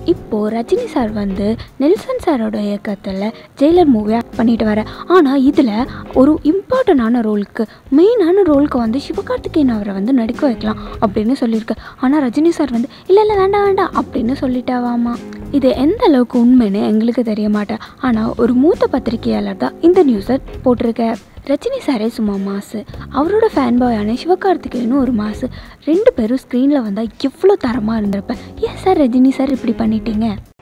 இப்போது ரஜினி சார் வந்து நெல்சன் சாரோட இயக்கத்தில் ஜெயிலர் மூவி ஆக்ட் பண்ணிட்டு வர ஆனால் இதில் ஒரு இம்பார்ட்டண்டான ரோலுக்கு மெயினான ரோலுக்கு வந்து சிவகார்த்திகேயன் அவரை வந்து நடிக்க வைக்கலாம் அப்படின்னு சொல்லியிருக்கு ஆனால் ரஜினி சார் வந்து இல்லை இல்லை வேண்டாம் வேண்டாம் அப்படின்னு சொல்லிட்டாவாமா இது எந்த அளவுக்கு உண்மைன்னு எங்களுக்கு தெரிய மாட்டேன் ஆனால் ஒரு மூத்த பத்திரிகையாளர் தான் இந்த நியூஸை போட்டிருக்க ரஜினி சாரே சும்மா மாசு அவரோட ஃபேன் பாயான சிவகார்த்திகேயனும் ஒரு மாசு ரெண்டு பேரும் ஸ்க்ரீனில் வந்தால் எவ்வளோ தரமாக இருந்திருப்பேன் ஏன் சார் ரஜினி சார் இப்படி பண்ணிட்டீங்க